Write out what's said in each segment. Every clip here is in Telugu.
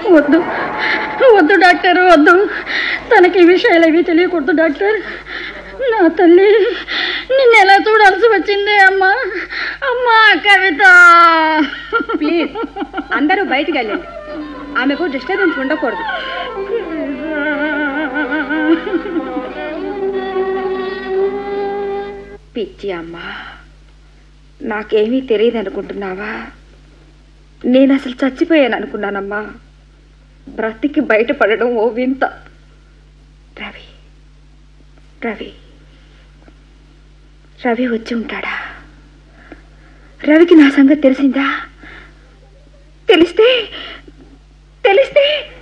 వద్దు వద్దు డాక్టర్ వద్దు తనకి ఈ విషయాలు ఏవి తెలియకూడదు డాక్టర్ నా తల్లి నిన్ను ఎలా చూడాల్సి వచ్చింది అమ్మా అమ్మా కవిత ప్లీజ్ అందరూ బయటికి వెళ్ళండి ఆమెకు డిస్టర్బెన్స్ ఉండకూడదు పిచ్చి అమ్మా నాకేమీ తెలియదు అనుకుంటున్నావా నేను అసలు చచ్చిపోయాను అనుకున్నానమ్మా బ్రతికి బయటపడడం ఓ వింత రవి రవి రవి వచ్చి ఉంటాడా రవికి నా సంగతి తెలిసిందా తెలిస్తే తెలిస్తే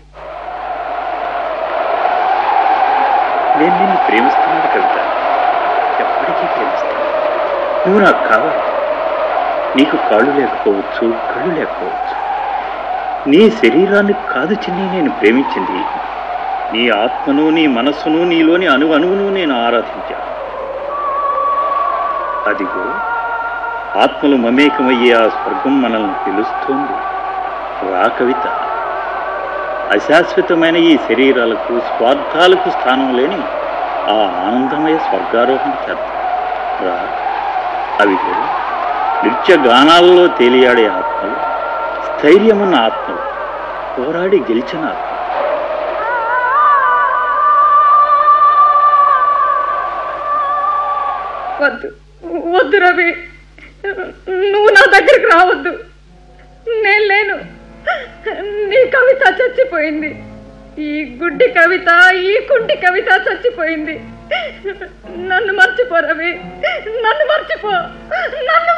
నేను నిన్ను ప్రేమిస్తున్నాను కవిత ఎప్పటికీ ప్రేమిస్తాను నువ్వు నాకు కావాలి నీకు కాళ్ళు లేకపోవచ్చు కళ్ళు లేకపోవచ్చు నీ శరీరాన్ని కాదు చిన్ని నేను ప్రేమించింది నీ ఆత్మను నీ మనస్సును నీలోని అణు అణువును నేను ఆరాధించాను అదిగో ఆత్మలు మమేకమయ్యే ఆ స్వర్గం మనల్ని పిలుస్తోంది రా కవిత అశాశ్వతమైన ఈ శరీరాలకు స్వార్థాలకు స్థానం లేని ఆ ఆనందమయ స్వర్గారోహణ చేద్దాం రా అవిగో నృత్య గానాలలో తేలియాడే ఆత్మలు స్థైర్యమున్న ఆత్మలు పోరాడి గెలిచిన ఆత్మ వద్దు వద్దు రవి నువ్వు నా దగ్గరికి రావద్దు నేను లేను నీ కవిత చచ్చిపోయింది ఈ గుడ్డి కవిత ఈ కుంటి కవిత చచ్చిపోయింది నన్ను మర్చిపో రవి నన్ను మర్చిపో నన్ను